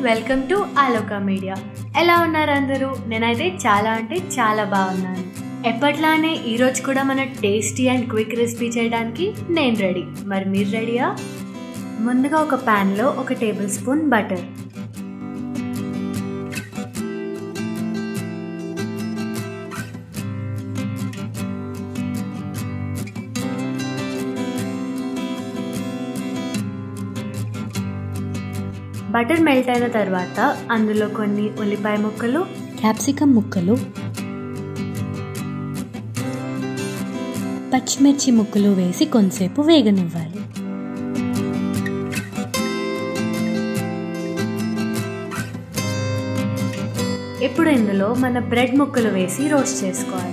welcome to ఆలోకా media ఎలా ఉన్నారు అందరూ నేనైతే చాలా అంటే చాలా బాగున్నాను ఎప్పట్లానే ఈరోజు కూడా మన టేస్టీ అండ్ క్విక్ రెసిపీ చేయడానికి నేను రెడీ మరి మీరు రెడీయా ముందుగా ఒక ప్యాన్లో ఒక tablespoon butter butter melt అయిన తర్వాత అందులో కొన్ని ఉల్లిపాయ ముక్కలు క్యాప్సికమ్ ముక్కలు పచ్చిమిర్చి ముక్కలు వేసి కొంతసేపు వేగనివ్వాలి ఇప్పుడు ఇందులో మన బ్రెడ్ ముక్కలు వేసి రోస్ట్ చేసుకోవాలి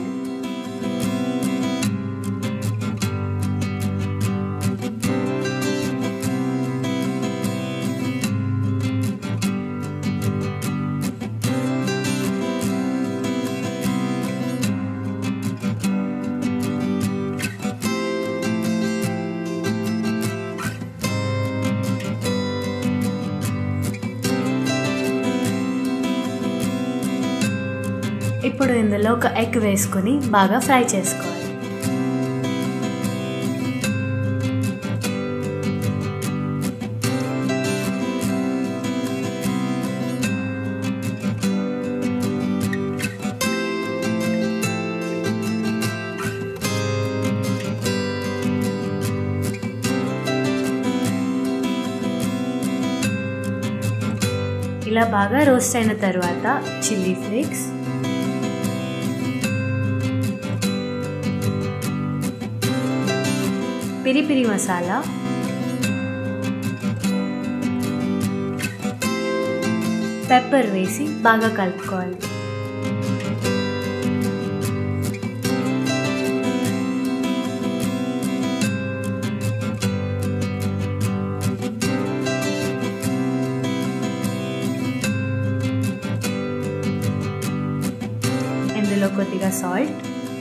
ఇప్పుడు ఇందులో ఒక ఎగ్ వేసుకొని బాగా ఫ్రై చేసుకోవాలి ఇలా బాగా రోస్ట్ అయిన తర్వాత chilli flakes peri peri masala pepper వేసి బాగా కలుపుకోవాలి ఇందులో కొద్దిగా సాల్ట్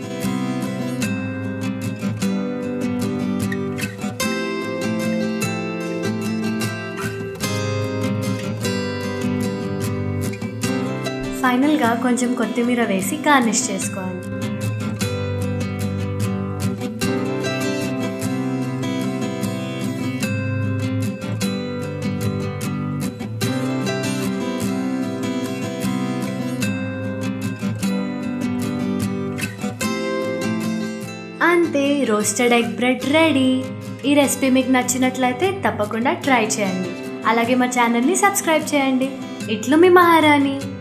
ఫైనల్గా కొంచెం కొత్తిమీర వేసి గార్నిష్ చేసుకోవాలి అంతే రోస్టెడ్ ఎగ్ బ్రెడ్ రెడీ ఈ రెసిపీ మీకు నచ్చినట్లయితే తప్పకుండా ట్రై చేయండి అలాగే మా ఛానల్ని సబ్స్క్రైబ్ చేయండి ఇట్లు మీ మహారాణి